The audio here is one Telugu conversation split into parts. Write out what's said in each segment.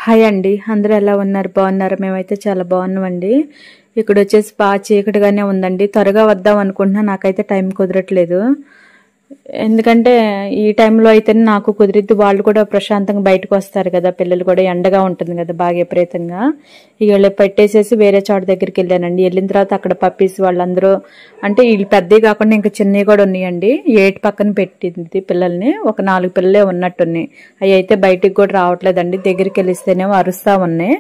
హాయ్ అండి అందరూ ఎలా ఉన్నారు బాగున్నారు మేమైతే చాలా బాగున్నామండి ఇక్కడ వచ్చేసి బాగా చీకటిగానే ఉందండి త్వరగా వద్దాం అనుకుంటున్నా నాకైతే టైం కుదరట్లేదు ఎందుకంటే ఈ టైంలో అయితే నాకు కుదిరిద్ది వాళ్ళు కూడా ప్రశాంతంగా బయటకు వస్తారు కదా పిల్లలు కూడా ఎండగా ఉంటుంది కదా బాగా విపరీతంగా ఇక వీళ్ళు పెట్టేసేసి వేరే చోట దగ్గరికి వెళ్ళానండి వెళ్ళిన తర్వాత అక్కడ పప్పీస్ వాళ్ళందరూ అంటే వీళ్ళు పెద్దవి కాకుండా ఇంకా చిన్నవి కూడా ఉన్నాయండి ఏటి పక్కన పెట్టింది పిల్లల్ని ఒక నాలుగు పిల్లలే ఉన్నట్టున్నాయి అవి అయితే బయటికి కూడా రావట్లేదండి దగ్గరికి వెళ్ళిస్తేనేమో అరుస్తా ఉన్నాయి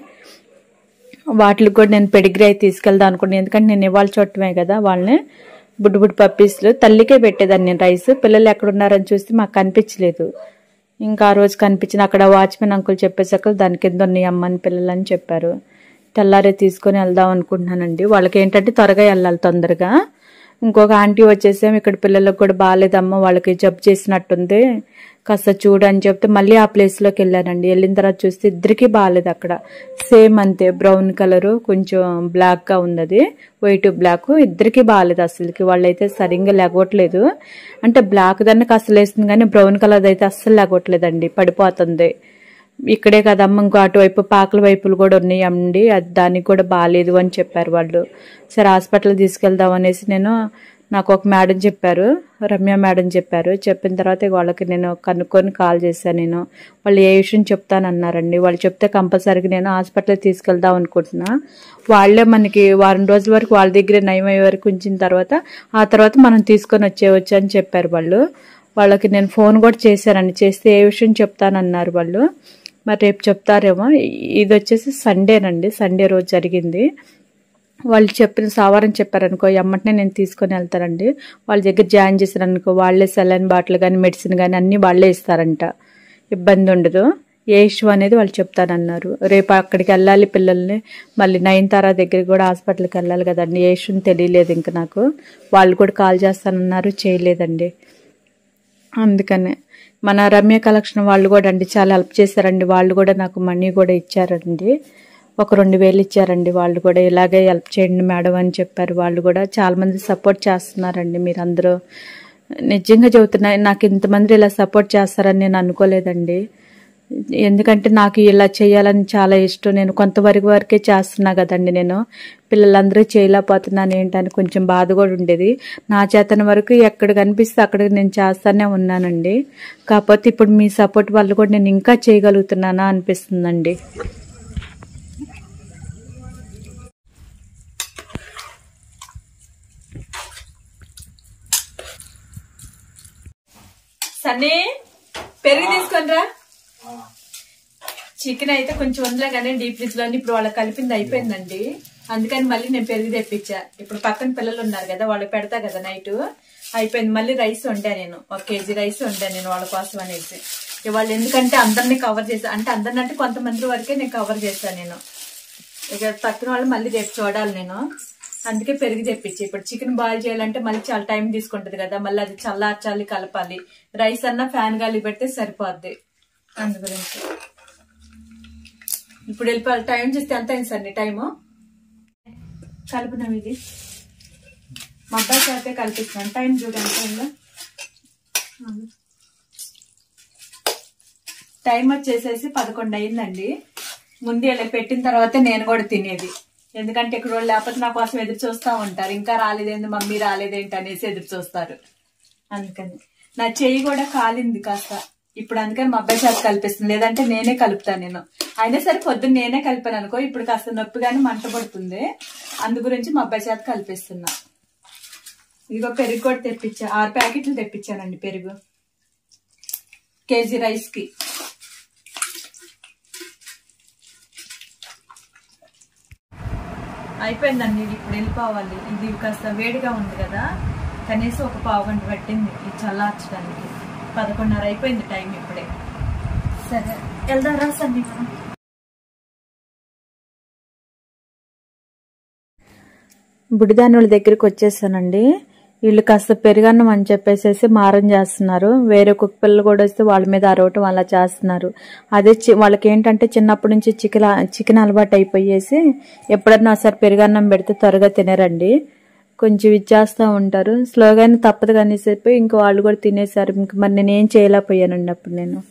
వాటికి కూడా నేను పెడిగ్రీ అయితే తీసుకెళ్దాం అనుకున్నాను ఎందుకంటే నేను ఇవాళ చూడటమే కదా వాళ్ళని బుడ్డు బుడ్డు పప్పీస్లు తల్లికే పెట్టేదాన్ని నేను రైస్ పిల్లలు ఎక్కడున్నారని చూస్తే మాకు కనిపించలేదు ఇంకా ఆ రోజు కనిపించిన అక్కడ వాచ్మెన్ అంకుల్ చెప్పేసాక దాని కింద ఉన్నాయి అమ్మని పిల్లలు అని చెప్పారు తెల్లారే తీసుకొని వెళ్దాం అనుకుంటున్నానండి వాళ్ళకి ఏంటంటే త్వరగా వెళ్ళాలి తొందరగా ఇంకొక ఆంటీ వచ్చేసేమో ఇక్కడ పిల్లలకు కూడా బాగాలేదమ్మా వాళ్ళకి జబ్బు చేసినట్టుంది కాస్త చూడు అని చెప్తే మళ్ళీ ఆ ప్లేస్లోకి వెళ్ళానండి వెళ్ళిన తర్వాత చూస్తే ఇద్దరికి బాగాలేదు అక్కడ సేమ్ అంతే బ్రౌన్ కలరు కొంచెం బ్లాక్గా ఉంది అది వైట్ బ్లాక్ ఇద్దరికి బాగాలేదు అసలుకి వాళ్ళైతే సరిగ్గా లేగవట్లేదు అంటే బ్లాక్ దానికి అసలు వేస్తుంది కానీ బ్రౌన్ కలర్ అయితే అస్సలు లేగవట్లేదండి పడిపోతుంది ఇక్కడే కదమ్మ ఇంకో అటువైపు పాకల వైపులు కూడా ఉన్నాయి అండి అది దానికి కూడా బాగాలేదు అని చెప్పారు వాళ్ళు సరే హాస్పిటల్ తీసుకెళ్దాం అనేసి నేను నాకు ఒక మేడం చెప్పారు రమ్య మేడం చెప్పారు చెప్పిన తర్వాత వాళ్ళకి నేను కనుక్కొని కాల్ చేశాను నేను వాళ్ళు ఏ విషయం చెప్తానన్నారండి వాళ్ళు చెప్తే కంపల్సరీగా నేను హాస్పిటల్ తీసుకెళ్దాం అనుకుంటున్నా వాళ్ళే మనకి వారం రోజుల వరకు వాళ్ళ దగ్గరే నయమయ్యే వరకు ఉంచిన తర్వాత ఆ తర్వాత మనం తీసుకొని వచ్చేయవచ్చు అని చెప్పారు వాళ్ళు వాళ్ళకి నేను ఫోన్ కూడా చేశానండి చేస్తే ఏ విషయం చెప్తానన్నారు వాళ్ళు మరి రేపు చెప్తారేమో ఇది వచ్చేసి సండేనండి సండే రోజు జరిగింది వాళ్ళు చెప్పిన సవారం చెప్పారనుకో ఎమ్మటనే నేను తీసుకొని వెళ్తానండి వాళ్ళ దగ్గర జాయిన్ చేశారనుకో వాళ్ళే సెలైన్ బాటిల్ కానీ మెడిసిన్ కానీ అన్నీ వాళ్ళే ఇస్తారంట ఇబ్బంది ఉండదు ఏ ఇష్యూ అనేది వాళ్ళు చెప్తానన్నారు రేపు అక్కడికి వెళ్ళాలి పిల్లల్ని మళ్ళీ నైన్ తారా దగ్గరికి కూడా హాస్పిటల్కి వెళ్ళాలి కదండి ఏ ఇష్యూ తెలియలేదు ఇంకా నాకు వాళ్ళు కూడా కాల్ చేస్తానన్నారు చేయలేదండి అందుకనే మన రమ్య కలెక్షన్ వాళ్ళు కూడా అండి చాలా హెల్ప్ చేశారండి వాళ్ళు కూడా నాకు మనీ కూడా ఇచ్చారండి ఒక రెండు వేలు ఇచ్చారండి వాళ్ళు కూడా ఇలాగే హెల్ప్ చేయండి మేడం అని చెప్పారు వాళ్ళు కూడా చాలా మంది సపోర్ట్ చేస్తున్నారండి మీరందరూ నిజంగా చెబుతున్నా నాకు ఇంతమంది ఇలా సపోర్ట్ చేస్తారని నేను అనుకోలేదండి ఎందుకంటే నాకు ఇలా చేయాలని చాలా ఇష్టం నేను కొంతవరకు వరకే చేస్తున్నా కదండి నేను పిల్లలందరూ చేయలేకపోతున్నాను ఏంటని కొంచెం బాధ కూడా ఉండేది నా చేతన వరకు ఎక్కడ కనిపిస్తే అక్కడ నేను చేస్తానే ఉన్నానండి కాకపోతే ఇప్పుడు మీ సపోర్ట్ వల్ల కూడా నేను ఇంకా చేయగలుగుతున్నానా అనిపిస్తుందండి సన్నీ పెరుగు తీసుకొనిరా చికెన్ అయితే కొంచెం ఉందిలే కానీ డీప్ ఫ్రిడ్జ్ లో ఇప్పుడు వాళ్ళకి కలిపింది అయిపోయిందండి అందుకని మళ్ళీ నేను పెరుగు తెప్పించా ఇప్పుడు పక్కన పిల్లలు ఉన్నారు కదా వాళ్ళు పెడతా కదా నైట్ అయిపోయింది మళ్ళీ రైస్ వండా నేను ఒక కేజీ రైస్ వండా నేను వాళ్ళ కోసం అనేసి ఇవాళ ఎందుకంటే అందరినీ కవర్ చేసా అంటే అందరిని అంటే కొంతమంది వరకే నేను కవర్ చేశాను నేను ఇక తక్కిన వాళ్ళు మళ్ళీ రేపు చూడాలి నేను అందుకే పెరుగు తెప్పించి ఇప్పుడు చికెన్ బాయిల్ చేయాలంటే మళ్ళీ చాలా టైం తీసుకుంటది కదా మళ్ళీ అది చల్లార్చాలి కలపాలి రైస్ అన్నా ఫ్యాన్ గాలి పెడితే సరిపోద్ది అందు గురించి ఇప్పుడు వెళ్ళిపోవాలి టైం చూస్తే ఎంత అయింది సార్ నీ టైము కలుపుదాం ఇది మా అబ్బాయి చేస్తే కల్పిస్తున్నాను టైం చూడు ఎంత అయిందో టైం వచ్చేసేసి పదకొండు అయిందండి ముందు ఇలా పెట్టిన తర్వాత నేను కూడా తినేది ఎందుకంటే ఇక్కడ వాళ్ళు లేకపోతే నా కోసం ఎదురు చూస్తూ ఉంటారు ఇంకా రాలేదేంటి మమ్మీ రాలేదేంటి అనేసి ఎదురు చూస్తారు అందుకని నా చెయ్యి కూడా కాలింది కాస్త ఇప్పుడు అందుకని మా అబ్బాయి చేత కల్పిస్తుంది లేదంటే నేనే కలుపుతాను నేను అయినా సరే పొద్దున్న నేనే కలిపాను అనుకో ఇప్పుడు కాస్త నొప్పిగానే మంట పడుతుంది అందు గురించి మా అబ్బాయి చేత కల్పిస్తున్నా ఇదిగో పెరుగు కూడా తెప్పించా ఆరు ప్యాకెట్లు తెప్పించానండి పెరుగు కేజీ రైస్ కి అయిపోయిందండి ఇది ఇప్పుడు వెళ్ళిపోవాలి ఇది కాస్త వేడిగా ఉంది కదా కనీసం ఒక పావు గంట పట్టింది ఇది చల్లార్చడానికి పదకొండున్నర అయిపోయింది టైం ఇప్పుడే సరే వెళ్దాం రా సండి మనం బుడిదానుల దగ్గరికి వచ్చేసానండి వీళ్ళు కాస్త పెరుగన్నం అని చెప్పేసి మారం చేస్తున్నారు వేరే కుక్క పిల్లలు కూడా వస్తే వాళ్ళ మీద అరవటం అలా చేస్తున్నారు అదే వాళ్ళకి ఏంటంటే చిన్నప్పటి నుంచి చికెన్ చికెన్ అలవాటు అయిపోయేసి ఎప్పుడన్నా ఒకసారి పెరుగన్నం పెడితే త్వరగా తినరండి కొంచెం ఇచ్చేస్తూ ఉంటారు స్లోగానే తప్పదు కానీ చెప్పి ఇంకా వాళ్ళు కూడా తినేసారు ఇంక మరి నేను ఏం చేయలేకపోయానండి అప్పుడు నేను